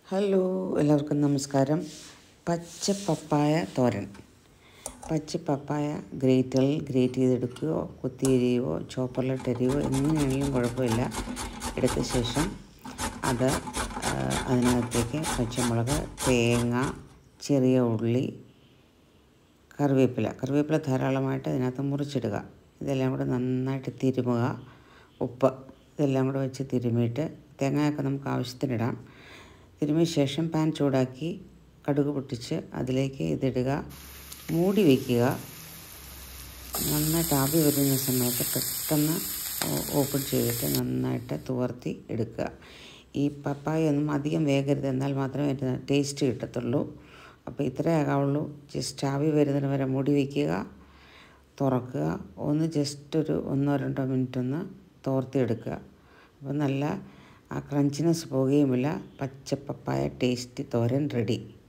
hello എല്ലാവർക്കും നമസ്കാരം പച്ച പപ്പായ തോരൻ പച്ച പപ്പായ ഗ്രേറ്ററിൽ ഗ്രേറ്റ് ചെയ്തെടുക്കുകയോ കുത്തിയരിയുകയോ ചോപ്പറിലിട്ട് എരിയുകയോ എങ്ങനെയാണെങ്കിലും കുഴപ്പമില്ല എടുത്ത ശേഷം അത് ആ, അതിനകത്തേക്ക് പച്ചമുളക് തേങ്ങ ചെറിയ ഉള്ളി കറിവേപ്പില കറിവേപ്പില ധാരാളമായിട്ട് അതിനകത്ത് മുറിച്ചിടുക ഇതെല്ലാം കൂടെ നന്നായിട്ട് തിരുമുക ഉപ്പ് ഇതെല്ലാം കൂടെ വെച്ച് തിരുമിയിട്ട് തേങ്ങയൊക്കെ നമുക്ക് ആവശ്യത്തിനിടാം തിരുമിയ ശേഷം പാൻ ചൂടാക്കി കടുക് പൊട്ടിച്ച് അതിലേക്ക് ഇതിടുക മൂടി വയ്ക്കുക നന്നായിട്ട് ആവി വരുന്ന സമയത്ത് പെട്ടെന്ന് ഓ- ഓപ്പൺ ചെയ്തിട്ട് നന്നായിട്ട് തുവർത്തി എടുക്കുക ഈ പപ്പായ ഒന്നും അധികം വേഗരുത് എന്നാൽ മാത്രമേ അതിൻ്റെ ടേസ്റ്റ് കിട്ടത്തുള്ളൂ അപ്പോൾ ഇത്രേ ആകാവുള്ളൂ ജസ്റ്റ് ആവി വരുന്നതിന് വരെ മൂടി വയ്ക്കുക തുറക്കുക ഒന്ന് ജസ്റ്റ് ഒരു ഒന്നോ രണ്ടോ മിനിറ്റ് ഒന്ന് തോർത്തിയെടുക്കുക അപ്പോൾ നല്ല ആ ക്രഞ്ചിനെസ് പോവുകയുമില്ല പച്ച പപ്പായ ടേസ്റ്റി തോരൻ റെഡി